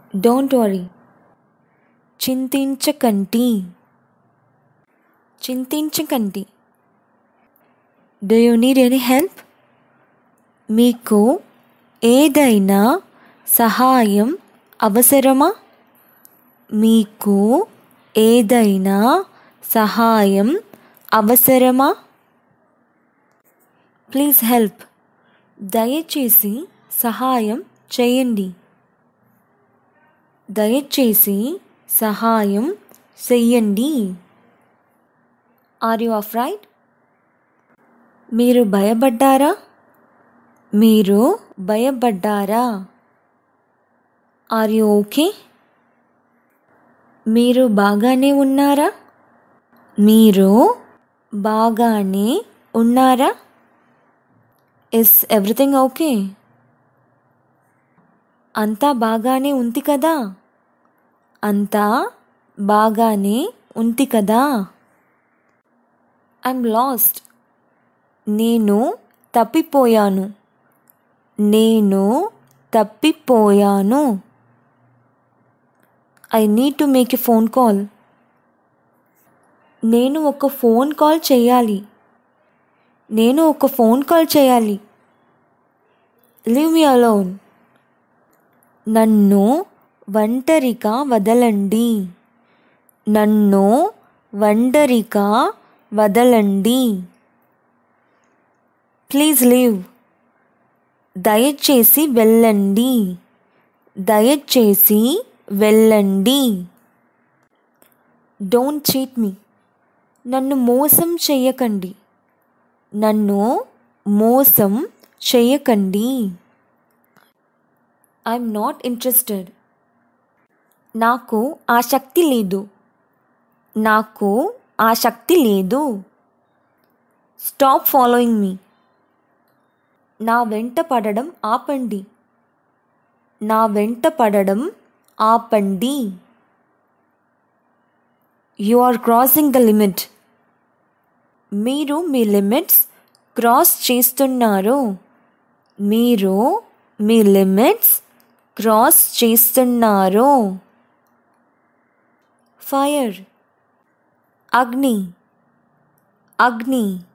don't worry చింతించకండి చింతించకండి do you need any help మీకు ఏదైనా సహాయం అవసరమా మీకు ఏదైనా సహాయం అవసరమా ప్లీజ్ హెల్ప్ దయచేసి సహాయం చేయండి దయచేసి సహాయం చెయ్యండి ఆర్ యు అఫ్రైడ్ మీరు భయపడ్డారా మీరు భయపడ్డారా ఆర్ యు ఓకే మీరు బాగానే ఉన్నారా మీరు బాగానే ఉన్నారా ఇస్ ఎవ్రీథింగ్ ఓకే అంతా బాగానే ఉంది కదా అంతా బాగానే ఉంది కదా ఐమ్ లాస్ట్ నేను తప్పిపోయాను నేను తప్పిపోయాను I need to make a phone call నేను ఒక ఫోన్ కాల్ చేయాలి నేను ఒక ఫోన్ కాల్ చేయాలి లివ్ మీ అలోన్ నన్ను ఒంటరిగా వదలండి నన్ను ఒంటరిగా వదలండి ప్లీజ్ లీవ్ దయచేసి వెళ్ళండి దయచేసి వెళ్ళండి డోంట్ చీట్ మీ నన్ను మోసం చెయ్యకండి నన్ను మోసం చెయ్యకండి ఐఎమ్ నాట్ ఇంట్రెస్టెడ్ నాకు ఆసక్తి లేదు నాకు ఆసక్తి లేదు స్టాప్ ఫాలోయింగ్ మీ నా వెంట పడడం ఆపండి నా వెంట పడడం ఆపండి you are crossing the limit మీరు మీ లిమిట్స్ క్రాస్ చేస్తున్నారు మీరు మీ లిమిట్స్ క్రాస్ చేస్తున్నారు ఫైర్ అగ్ని అగ్ని